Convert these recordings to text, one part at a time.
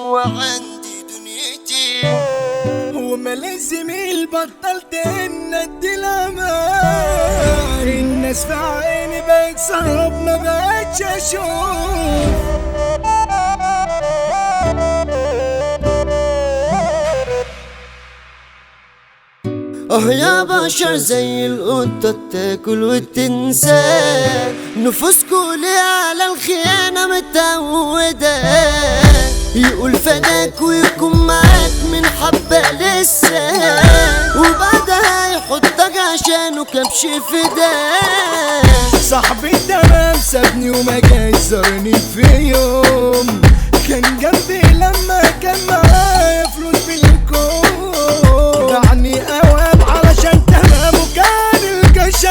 هو عندي دنيتي وما لازم بطلت ان ادي الامان الناس في عيني بقت سرب ما بقتش اشوف اه يا بشر زي القطة تاكل وتنسى نفوسكوا ليه على الخيانة متعودة يقول فداك ويكون معاك من حبة لسه وبعدها يحطك عشانه كبش فداك صاحبي تمام سابني وما جاش زارني في يوم كان جنبي لما كان معايا فلوس بالكون دعني اوام علشان تمام وكان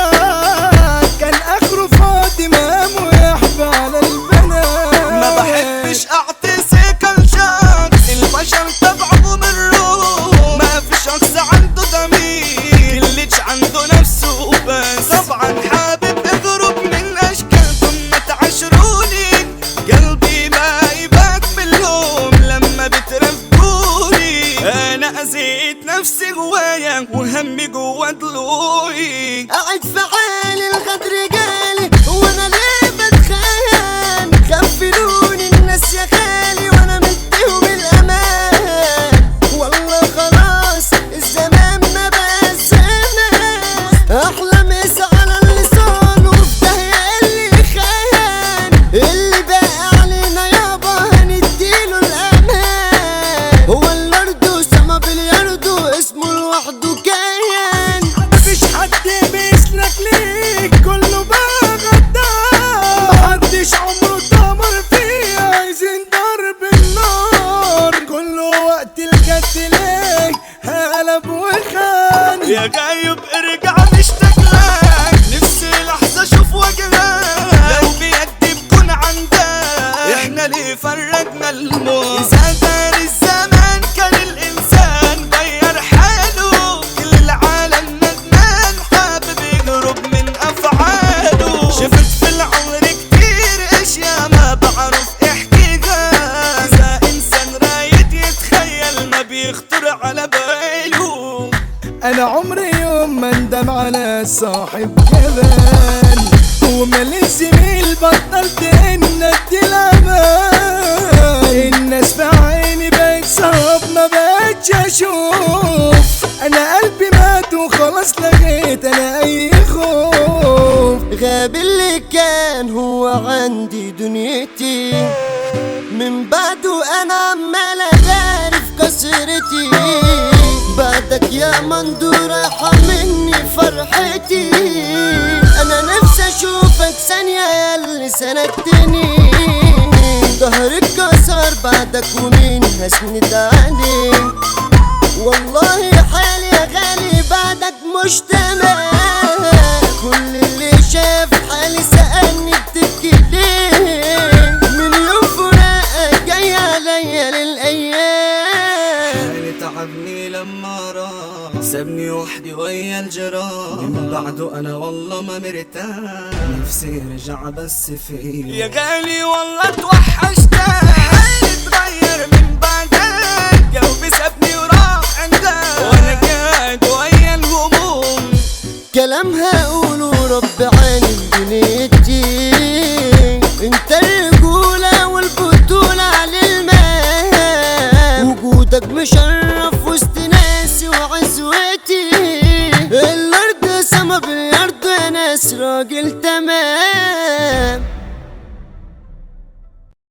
الجشاد كان اخره فاضي مامو يحبى على البنات ما بحبش اعطي كالشخص البشر تبعه من روح ما في شخص عنده ضمير كلش عنده نفسه بس طبعا حابب اضرب من اشكالكم ما تعاشروني قلبي ما يبات باليوم لما بترفقوني انا اذيت نفسي جوايا وهمي جوا ضلوعي قاعد في حالي الغدر جالي وانا ليه بتخيل غفلوني الناس يا خالي وانا مديهم الامان والله خلاص الزمان ما بقى الزمان احلى مسا على اللسان وفي داهية اللي خان اللي بقى علينا يابا هنديله الامان هو الارض سما بالياردو اسمه لوحده كيان مفيش حد بيسلك ليك كله بقى غدار محدش عمره اتمر فيه عايزين ضرب النار كله وقت الجد ليك قلب وخان يا غايب ارجع نشتاق لك نفسي لحظة اشوف وجهك لو بيدي بكون عندك احنا ليه فرقنا الموت اذا دار الزمان كان الانسان غير حاله كل العالم ندمان حابب يهرب من افعاله شفت في العمر كتير اشياء ما بعرف احكيها اذا انسان رايد يتخيل ما بيخطر على باله انا عمري يوم ما اندم على صاحب جبان وما زميل بطلت ان ادي الامان الناس في عيني بقت سراب ما بقتش اشوف انا قلبي مات وخلاص لغيت انا اي خوف غاب اللي كان هو عندي دنيتي من بعده انا عمال اداري في كسرتي بعدك يا مندور رايحة مني فرحتي انا نفسي اشوفك ثانية يا اللي سندتني ظهرك كسر بعدك ومين هسند عليك والله حالي يا غالي بعدك مش تمام كل اللي شاف حالي سألني بتبكي ليه من يوم فراقك جاي عليا للأيام حالي تعبني لما راح سابني وحدي ويا الجراح من بعده انا والله ما مرتاح نفسي رجع بس فيه يا غالي والله توحشتك حالي اتغير من بعدك قلبي سابني وراح عندك وانا قاعد ويا الهموم كلام هقوله رب عالم دنيتي انت الرجولة والبطولة على الماء وجودك مشرف وسط ناسي وعزوتي الارض سما بالارض يا ناس راجل تمام